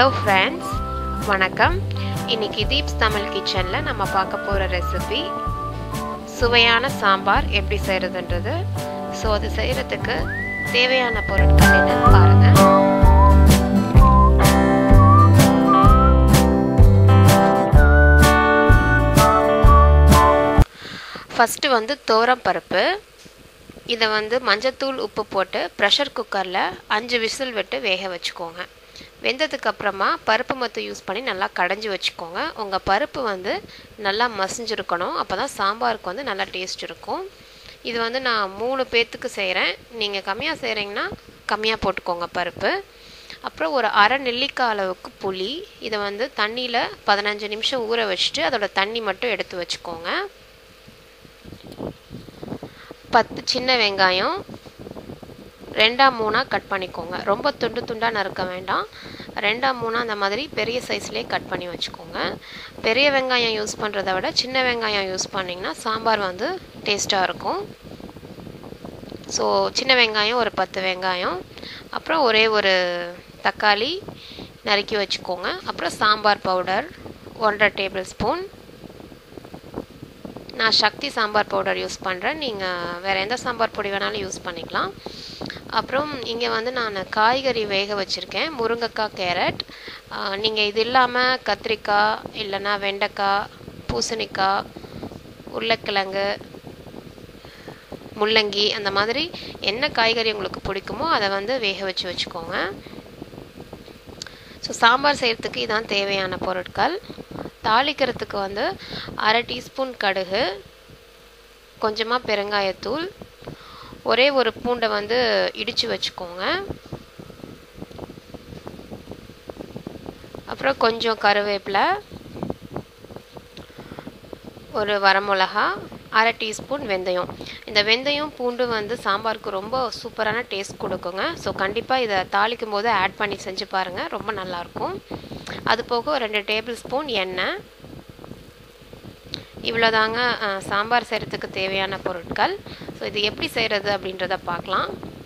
hello friends வணக்கம் இன்னைக்கு தீப்ஸ் தமிழ் கிச்சனில் நம்ம பார்க்க போகிற ரெசிபி சுவையான சாம்பார் எப்படி செய்கிறதுன்றது ஸோ அது செய்கிறதுக்கு தேவையான பொருட்கள் என்னன்னு பாருங்கள் ஃபஸ்ட்டு வந்து பருப்பு இதை வந்து மஞ்சத்தூள் உப்பு போட்டு ப்ரெஷர் குக்கரில் அஞ்சு விசில் விட்டு வேக வச்சுக்கோங்க வெந்ததுக்கு அப்புறமா பருப்பு மத்து யூஸ் பண்ணி நல்லா கடைஞ்சி வச்சுக்கோங்க உங்கள் பருப்பு வந்து நல்லா மசிஞ்சிருக்கணும் அப்போ தான் சாம்பாருக்கு வந்து நல்லா டேஸ்ட் இருக்கும் இது வந்து நான் மூணு பேர்த்துக்கு செய்கிறேன் நீங்கள் கம்மியாக செய்கிறீங்கன்னா கம்மியாக போட்டுக்கோங்க பருப்பு அப்புறம் ஒரு அரை நெல்லிக்காய் அளவுக்கு புளி இதை வந்து தண்ணியில் பதினஞ்சு நிமிஷம் ஊற வச்சுட்டு அதோட தண்ணி மட்டும் எடுத்து வச்சுக்கோங்க பத்து சின்ன வெங்காயம் ரெண்டாம் மூணாக கட் பண்ணிக்கோங்க ரொம்ப துண்டு துண்டாக நறுக்க வேண்டாம் ரெண்டாம் மூணாக அந்த மாதிரி பெரிய சைஸ்லேயே கட் பண்ணி வச்சுக்கோங்க பெரிய வெங்காயம் யூஸ் பண்ணுறத விட சின்ன வெங்காயம் யூஸ் பண்ணிங்கன்னா சாம்பார் வந்து டேஸ்ட்டாக இருக்கும் ஸோ சின்ன வெங்காயம் ஒரு பத்து வெங்காயம் அப்புறம் ஒரே ஒரு தக்காளி நறுக்கி வச்சுக்கோங்க அப்புறம் சாம்பார் பவுடர் ஒன்றரை டேபிள் ஸ்பூன் நான் சக்தி சாம்பார் பவுடர் யூஸ் பண்ணுறேன் நீங்கள் வேறு எந்த சாம்பார் பொடி வேணாலும் யூஸ் பண்ணிக்கலாம் அப்புறம் இங்கே வந்து நான் காய்கறி வேக வச்சுருக்கேன் முருங்கைக்காய் கேரட் நீங்கள் இது இல்லாமல் கத்திரிக்காய் இல்லைன்னா வெண்டைக்காய் பூசணிக்காய் உருளைக்கிழங்கு முள்ளங்கி அந்த மாதிரி என்ன காய்கறி உங்களுக்கு பிடிக்குமோ அதை வந்து வேக வச்சு வச்சுக்கோங்க ஸோ சாம்பார் செய்கிறதுக்கு இதான் தேவையான பொருட்கள் தாளிக்கிறதுக்கு வந்து அரை டீஸ்பூன் கடுகு கொஞ்சமாக பெருங்காயத்தூள் ஒரே ஒரு பூண்டை வந்து இடித்து வச்சுக்கோங்க அப்புறம் கொஞ்சம் கருவேப்பிலை ஒரு வரமிளகா அரை டீஸ்பூன் வெந்தயம் இந்த வெந்தயம் பூண்டு வந்து சாம்பாருக்கு ரொம்ப சூப்பரான டேஸ்ட் கொடுக்குங்க ஸோ கண்டிப்பாக இதை தாளிக்கும் போது ஆட் பண்ணி செஞ்சு பாருங்கள் ரொம்ப நல்லாயிருக்கும் அது போக ரெண்டு டேபிள் ஸ்பூன் எண்ணெய் இவ்வளோதாங்க சாம்பார் செய்கிறதுக்கு தேவையான பொருட்கள் ஸோ இது எப்படி செய்கிறது அப்படின்றத பார்க்கலாம்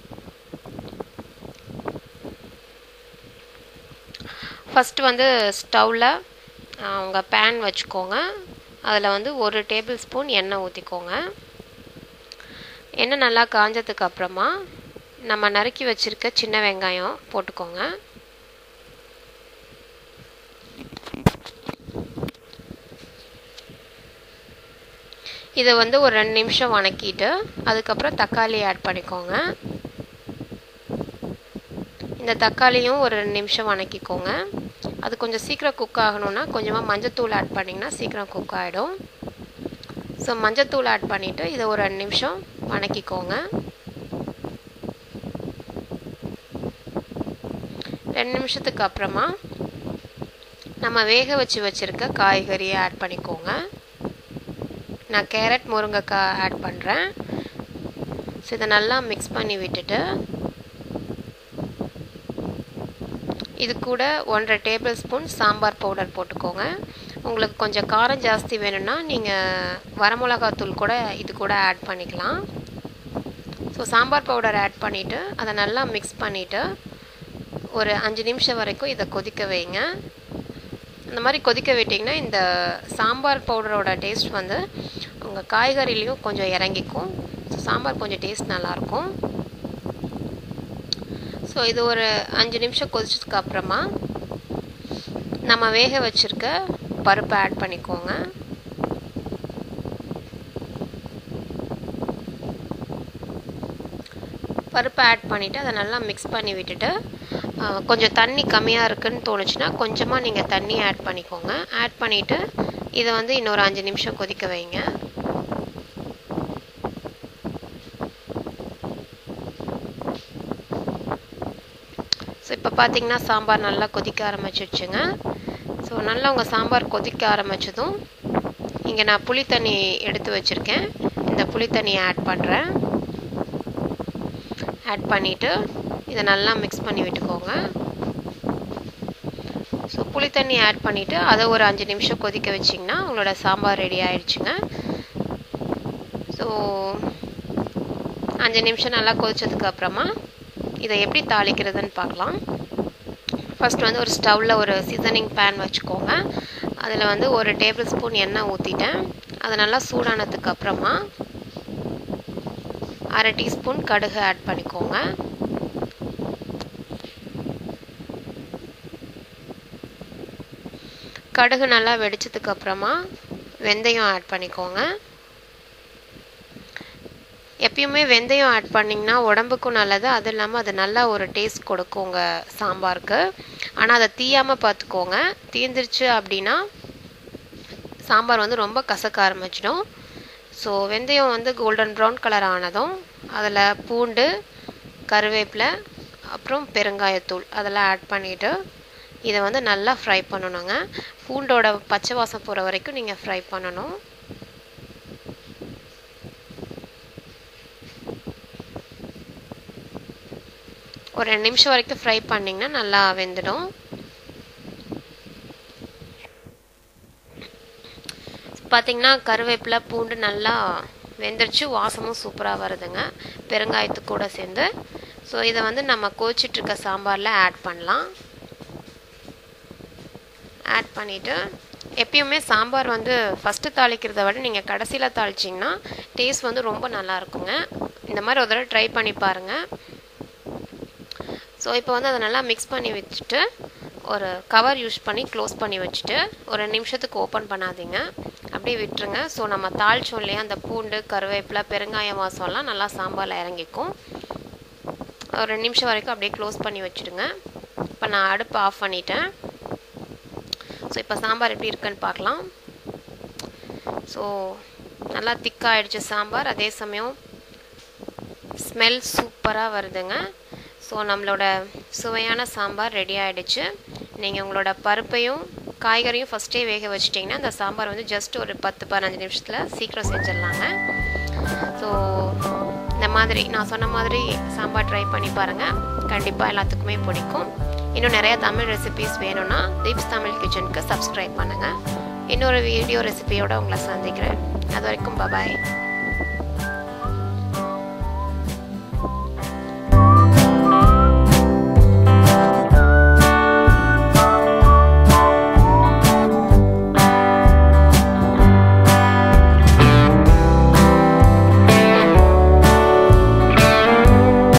ஃபஸ்ட்டு வந்து ஸ்டவ்வில் உங்கள் பேன் வச்சுக்கோங்க அதில் வந்து ஒரு டேபிள் ஸ்பூன் எண்ணெய் ஊற்றிக்கோங்க எண்ணெய் நல்லா காஞ்சதுக்கு அப்புறமா நம்ம நறுக்கி வச்சுருக்க சின்ன வெங்காயம் போட்டுக்கோங்க இதை வந்து ஒரு ரெண்டு நிமிஷம் வணக்கிட்டு அதுக்கப்புறம் தக்காளி ஆட் பண்ணிக்கோங்க இந்த தக்காளியும் ஒரு ரெண்டு நிமிஷம் வணக்கிக்கோங்க அது கொஞ்சம் சீக்கிரம் குக் ஆகணும்னா கொஞ்சமாக மஞ்சத்தூள் ஆட் பண்ணிங்கன்னா சீக்கிரம் குக் ஆகிடும் ஸோ மஞ்சத்தூள் ஆட் பண்ணிவிட்டு இதை ஒரு ரெண்டு நிமிஷம் வணக்கிக்கோங்க ரெண்டு நிமிஷத்துக்கு அப்புறமா நம்ம வேக வச்சு வச்சுருக்க காய்கறியை ஆட் பண்ணிக்கோங்க நான் கேரட் முருங்கைக்காய் ஆட் பண்ணுறேன் ஸோ இதை நல்லா மிக்ஸ் பண்ணி விட்டுட்டு இது கூட ஒன்றரை டேபிள் ஸ்பூன் சாம்பார் பவுடர் போட்டுக்கோங்க உங்களுக்கு கொஞ்சம் காரம் ஜாஸ்தி வேணும்னா நீங்கள் வரமிளகாத்தூள் கூட இது கூட ஆட் பண்ணிக்கலாம் ஸோ சாம்பார் பவுடர் ஆட் பண்ணிவிட்டு அதை நல்லா மிக்ஸ் பண்ணிவிட்டு ஒரு அஞ்சு நிமிஷம் வரைக்கும் இதை கொதிக்க வைங்க இந்த மாதிரி கொதிக்க விட்டிங்கன்னா இந்த சாம்பார் பவுடரோட டேஸ்ட் வந்து உங்கள் காய்கறிலையும் கொஞ்சம் இறங்கிக்கும் ஸோ சாம்பார் கொஞ்சம் டேஸ்ட் நல்லாயிருக்கும் ஸோ இது ஒரு அஞ்சு நிமிஷம் கொதிச்சதுக்கு அப்புறமா நம்ம வேக வச்சுருக்க பருப்பை ஆட் பண்ணிக்கோங்க பருப்பை ஆட் பண்ணிவிட்டு அதை நல்லா மிக்ஸ் பண்ணி விட்டுட்டு கொஞ்சம் தண்ணி கம்மியாக இருக்குதுன்னு தோணுச்சுன்னா கொஞ்சமாக நீங்கள் தண்ணி ஆட் பண்ணிக்கோங்க ஆட் பண்ணிவிட்டு இதை வந்து இன்னொரு அஞ்சு நிமிஷம் கொதிக்க வைங்க ஸோ இப்போ பார்த்தீங்கன்னா சாம்பார் நல்லா கொதிக்க ஆரம்பிச்சிடுச்சுங்க ஸோ நல்லா உங்கள் சாம்பார் கொதிக்க ஆரம்பித்ததும் இங்கே நான் புளி தண்ணி எடுத்து வச்சுருக்கேன் இந்த புளி தண்ணியை ஆட் பண்ணுறேன் ஆட் பண்ணிவிட்டு இதை நல்லா மிக்ஸ் பண்ணி விட்டுக்கோங்க ஸோ புளி தண்ணி ஆட் பண்ணிவிட்டு அதை ஒரு அஞ்சு நிமிஷம் கொதிக்க வச்சிங்கன்னா உங்களோட சாம்பார் ரெடி ஆயிடுச்சுங்க ஸோ அஞ்சு நிமிஷம் நல்லா கொதிச்சதுக்கு அப்புறமா இதை எப்படி தாளிக்கிறதுன்னு பார்க்கலாம் ஃபஸ்ட் வந்து ஒரு ஸ்டவ்வில் ஒரு சீசனிங் பேன் வச்சுக்கோங்க அதில் வந்து ஒரு டேபிள் ஸ்பூன் எண்ணெய் ஊற்றிட்டேன் அது நல்லா சூடானதுக்கு அப்புறமா அரை டீஸ்பூன் கடுகு ஆட் பண்ணிக்கோங்க கடுகு நல்லா வெடிச்சதுக்கு அப்புறமா வெந்தயம் ஆட் பண்ணிக்கோங்க எப்பயுமே வெந்தயம் ஆட் பண்ணிங்கன்னா உடம்புக்கும் நல்லது அது இல்லாமல் அது நல்லா ஒரு டேஸ்ட் கொடுக்கும் உங்கள் சாம்பாருக்கு ஆனால் அதை தீயாமல் பார்த்துக்கோங்க தீந்துருச்சு அப்படின்னா சாம்பார் வந்து ரொம்ப கசக்க ஆரம்பிச்சிடும் ஸோ வெந்தயம் வந்து கோல்டன் ப்ரௌன் கலர் ஆனதும் அதில் பூண்டு கருவேப்பிலை அப்புறம் பெருங்காயத்தூள் அதெல்லாம் ஆட் பண்ணிவிட்டு இதை வந்து நல்லா ஃப்ரை பண்ணணுங்க பூண்டோட பச்சை வாசம் போகிற வரைக்கும் நீங்கள் ஃப்ரை பண்ணணும் ஒரு ரெண்டு நிமிஷம் வரைக்கும் ஃப்ரை பண்ணிங்கன்னா நல்லா வெந்துடும் பார்த்திங்கன்னா கருவேப்பிலை பூண்டு நல்லா வெந்துருச்சு வாசமும் சூப்பராக வருதுங்க பெருங்காயத்து கூட சேர்ந்து ஸோ இதை வந்து நம்ம கோச்சிட்ருக்க சாம்பாரில் ஆட் பண்ணலாம் ஆட் பண்ணிவிட்டு எப்பயுமே சாம்பார் வந்து ஃபஸ்ட்டு தாளிக்கிறத விட நீங்கள் கடைசியில் தாளிச்சிங்கன்னா டேஸ்ட் வந்து ரொம்ப நல்லா இருக்குங்க இந்த மாதிரி ஒரு தடவை ட்ரை பண்ணி பாருங்கள் ஸோ இப்போ வந்து அதை நல்லா மிக்ஸ் பண்ணி வச்சுட்டு ஒரு கவர் யூஸ் பண்ணி க்ளோஸ் பண்ணி வச்சுட்டு ஒரு நிமிஷத்துக்கு ஓப்பன் பண்ணாதீங்க அப்படியே விட்டுருங்க ஸோ நம்ம தாளிச்சோம் இல்லையா அந்த பூண்டு கருவேப்பிலை பெருங்காயம் வாசம்லாம் நல்லா சாம்பாரில் இறங்கிக்கும் ஒரு ரெண்டு நிமிஷம் வரைக்கும் அப்படியே க்ளோஸ் பண்ணி வச்சுடுங்க இப்போ நான் அடுப்பு ஆஃப் பண்ணிட்டேன் ஸோ இப்போ சாம்பார் எப்படி இருக்குன்னு பார்க்கலாம் ஸோ நல்லா திக்காகிடுச்சு சாம்பார் அதே சமயம் ஸ்மெல் சூப்பராக வருதுங்க ஸோ நம்மளோட சுவையான சாம்பார் ரெடி ஆகிடுச்சு நீங்கள் உங்களோட பருப்பையும் காய்கறியும் ஃபஸ்ட்டே வேக வச்சிட்டிங்கன்னா அந்த சாம்பார் வந்து ஜஸ்ட் ஒரு பத்து பதினஞ்சு நிமிஷத்தில் சீக்கிரம் செஞ்சிடலாங்க ஸோ இந்த மாதிரி நான் சொன்ன மாதிரி சாம்பார் ட்ரை பண்ணி பாருங்கள் கண்டிப்பாக எல்லாத்துக்குமே பிடிக்கும் இன்னும் நிறையா தமிழ் ரெசிபீஸ் வேணும்னா தீப்ஸ் தமிழ் கிச்சனுக்கு சப்ஸ்கிரைப் பண்ணுங்கள் இன்னொரு வீடியோ ரெசிபியோடு உங்களை சந்திக்கிறேன் அது வரைக்கும் பபாய்